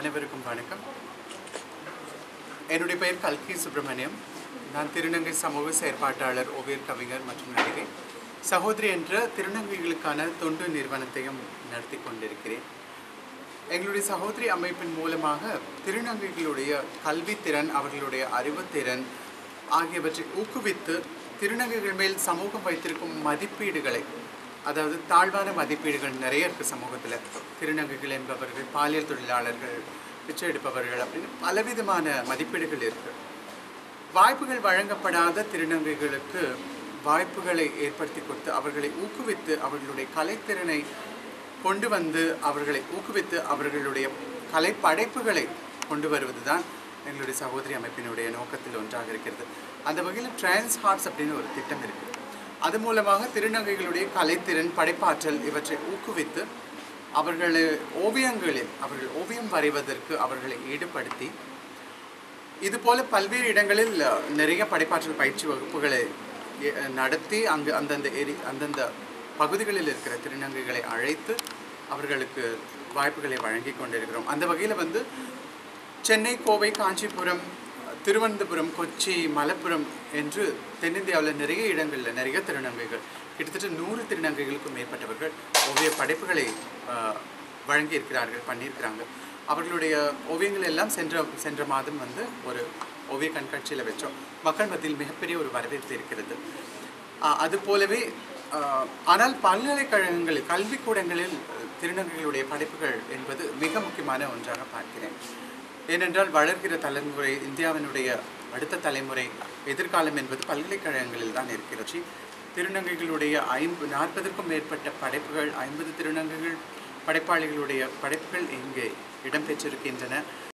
அனைவருக்கும் வணக்கம் என்னுடைய பெயர் கல்கி சுப்பிரமணியம் நான் திருநங்கை சமூக செயற்பாட்டாளர் ஓவியர் கவிஞர் மற்றும் நடிகை சகோதரி என்ற திருநங்கைகளுக்கான தொண்டு நிறுவனத்தையும் நடத்தி கொண்டிருக்கிறேன் எங்களுடைய சகோதரி அமைப்பின் மூலமாக திருநங்கைகளுடைய கல்வித்திறன் அவர்களுடைய அறிவுத்திறன் ஆகியவற்றை ஊக்குவித்து திருநங்கைகள் மேல் சமூகம் வைத்திருக்கும் மதிப்பீடுகளை அதாவது தாழ்வான மதிப்பீடுகள் நிறைய இருக்குது சமூகத்தில் திருநங்கைகள் என்பவர்கள் பாலியல் தொழிலாளர்கள் பிச்சை எடுப்பவர்கள் அப்படின்னு பலவிதமான மதிப்பீடுகள் இருக்குது வாய்ப்புகள் வழங்கப்படாத திருநங்கைகளுக்கு வாய்ப்புகளை ஏற்படுத்தி கொடுத்து அவர்களை ஊக்குவித்து அவர்களுடைய கலைத்திறனை கொண்டு வந்து அவர்களை ஊக்குவித்து அவர்களுடைய கலை படைப்புகளை கொண்டு வருவது தான் எங்களுடைய சகோதரி அமைப்பினுடைய நோக்கத்தில் ஒன்றாக இருக்கிறது அந்த வகையில் டிரான்ஸ் ஹார்ட்ஸ் அப்படின்னு ஒரு திட்டம் இருக்குது அது மூலமாக திருநங்கைகளுடைய கலைத்திறன் படைப்பாற்றல் இவற்றை ஊக்குவித்து அவர்களை ஓவியங்களில் அவர்கள் ஓவியம் வரைவதற்கு அவர்களை ஈடுபடுத்தி இது போல பல்வேறு இடங்களில் அஹ், நிறைய படைப்பாற்றல் பயிற்சி வகுப்புகளை எ- நடத்தி அங்கு அந்தந்த ஏரி அந்தந்த பகுதிகளில் இருக்கிற திருநங்கைகளை அழைத்து அவர்களுக்கு வாய்ப்புகளை வழங்கி கொண்டிருக்கிறோம் அந்த வகையில் வந்து சென்னை கோவை காஞ்சிபுரம் திருவனந்தபுரம் கொச்சி மலப்புரம் என்று தென்னிந்தியாவில் நிறைய இடங்களில் நிறைய திருநங்கைகள் கிட்டத்தட்ட நூறு திருநங்கைகளுக்கும் மேற்பட்டவர்கள் ஓவிய படைப்புகளை ஆஹ், வழங்கி இருக்கிறார்கள் பண்ணியிருக்கிறாங்க அவர்களுடைய ஓவியங்கள் எல்லாம் சென்ற சென்ற மாதம் வந்து ஒரு ஓவிய கண்காட்சியில் வச்சோம் மக்கள் மத்தியில் மிகப்பெரிய ஒரு வரவேற்பு இருக்கிறது ஆஹ், அது போலவே ஆஹ், ஆனால் பல்கலைக்கழகங்களில் கல்விக்கூடங்களில் திருநங்கைகளுடைய படைப்புகள் என்பது மிக முக்கியமான ஒன்றாக பார்க்கிறேன் ஏனென்றால் வளர்கிற தலைமுறை இந்தியாவினுடைய அடுத்த தலைமுறை எதிர்காலம் என்பது பல்கலைக்கழகங்களில் தான் இருக்கிறது திருநங்கைகளுடைய ஐம்பது நாற்பதுக்கும் மேற்பட்ட படைப்புகள் ஐம்பது திருநங்கைகள் படைப்பாளிகளுடைய படைப்புகள் இங்கே இடம்பெற்றிருக்கின்றன